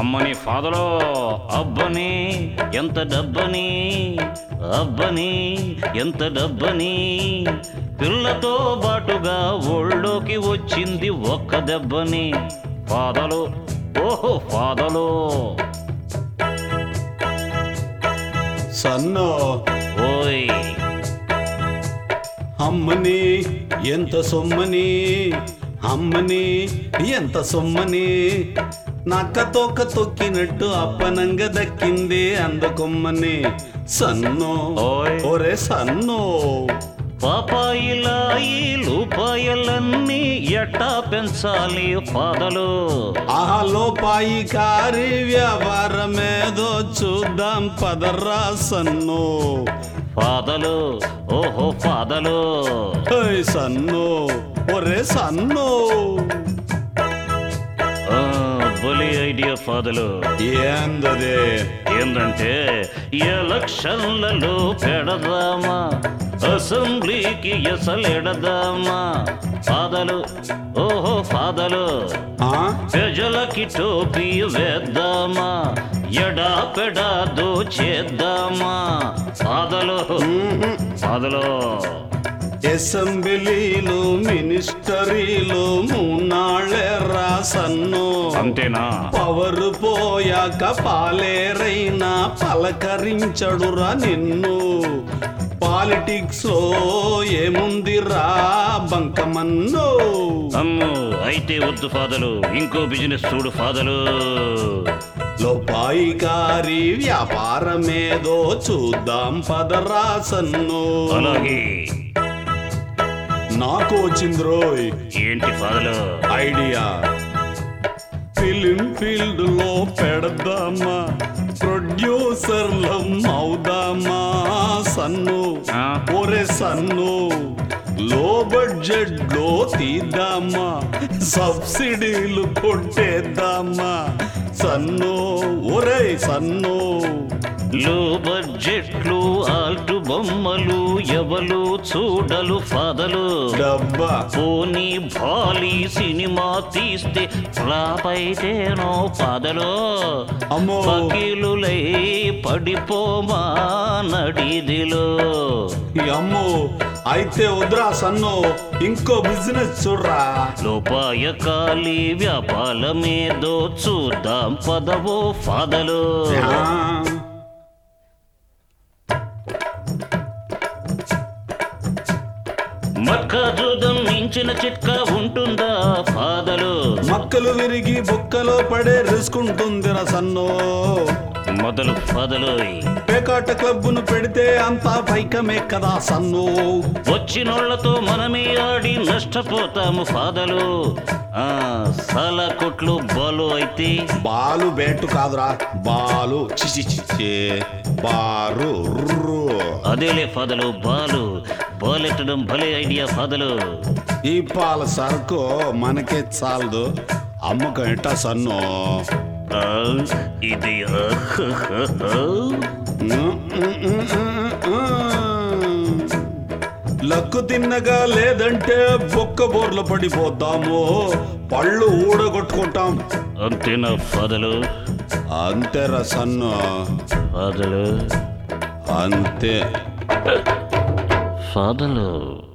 అమ్మని ఫాదలో అబ్బని ఎంత డబ్బని అబ్బని ఎంత డబ్బని పిల్లతో బాటుగా ఒళ్ళోకి వచ్చింది ఒక్క దెబ్బని ఫాదలు ఓహో ఫాదలు సన్నో ఓయ్ అమ్మని ఎంత సొమ్మని అమ్మని ఎంత సొమ్మని నక్క తోక తొక్కినట్టు అప్పనంగా దక్కింది అందకొమ్మని సన్నో ఓయ్. ఒరే సన్నో పాపాయిలా ఈ రూపాయలన్నీ ఎట్టా పెంచాలి ఫాదలు ఆలో పాయి కారి వ్యాపారమేదో చూద్దాం పదర్రా సన్నో ఫాదలు ఓహో ఫాదలు ఓయ్ సన్నో ఒరే సన్నో ఆ, బలి ఐడియా ఫాదలు ఏందదే ఏంటంటే ఎలక్షన్లలో పెడదామా అసెంబ్లీకి ఎసలెడదామా ఫాదలు ఓహో ఫాదలు ఆ? ప్రజలకి టోపీ వేద్దామా ఎడా పెడా దోచేద్దామా ఫాదలు ఫాదలు అసెంబ్లీలు మినిస్టరీలు మూనాళ్ళే రాసన్ను అంతేనా పవరు పోయాక పాలేరైనా పలకరించడురా నిన్ను పాలిటిక్స్ లో ఏముందిరా బంకమన్ను అమ్ము అయితే వద్దు ఫాదలు ఇంకో బిజినెస్ చూడు ఫాదలు లోపాయికారి వ్యాపారమేదో చూద్దాం పదరా సన్ను అలాగే నాకు వచ్చింది రోయ్ ఏంటి ఫాదలు ఐడియా ఫిలిం ఫీల్డ్ లో పెడదామా ప్రొడ్యూసర్లం అవుదామా సన్ను ఆ? ఒరే సన్ను లో బడ్జెట్ లో తీద్దామా సబ్సిడీలు కొట్టేద్దామా సన్ను ఒరే సన్ను లో బడ్జెట్లు ఆల్టు బొమ్మలు ఎవలు చూడలు ఫాదలు డబ్బా పోనీ భాలీ సినిమా తీస్తే ఫ్లాప్ అయితేనో ఫాదలు అమ్మో. వకీలులై పడిపోమా నడిదిలో ఈ అమ్మో అయితే వద్దురా సన్ను ఇంకో బిజినెస్ చూడరా లోపాయకాలి వ్యాపారమేదో చూద్దాం పదవో ఫాదలు ఆ. మక్క జూదం మించిన చిట్కా ఉంటుందా ఫాదలు మక్కలు విరిగి బొక్కలో పడే రిస్క్ ఉంటుందిరా సన్ను మొదలు ఫాదలు పేకాట క్లబ్బును పెడితే అంతా పైకమే కదా సన్ను వచ్చినోళ్లతో మనమే ఆడి నష్టపోతాము ఫాదలు ఆ సాలా కొట్లు బాలు అయితే బాలు బేటు కాదురా బాలు చిచి చిచి బారు రుర్రు. అదేలే ఫాదలు బాలు బాలెట్టడం భలే ఐడియా ఫాదలు ఈ పాల సరుకు మనకే చాలదు అమ్మకం ఎట్టా సన్ను ఆ, ఇది లక్కు తిన్నగా లేదంటే బొక్క బోర్ల పడిపోతాము పళ్ళు ఊడగొట్టుకుంటాం అంతేనా ఫాదలు అంతేరా సన్ను ఫాదలు అంతే ఫాదలు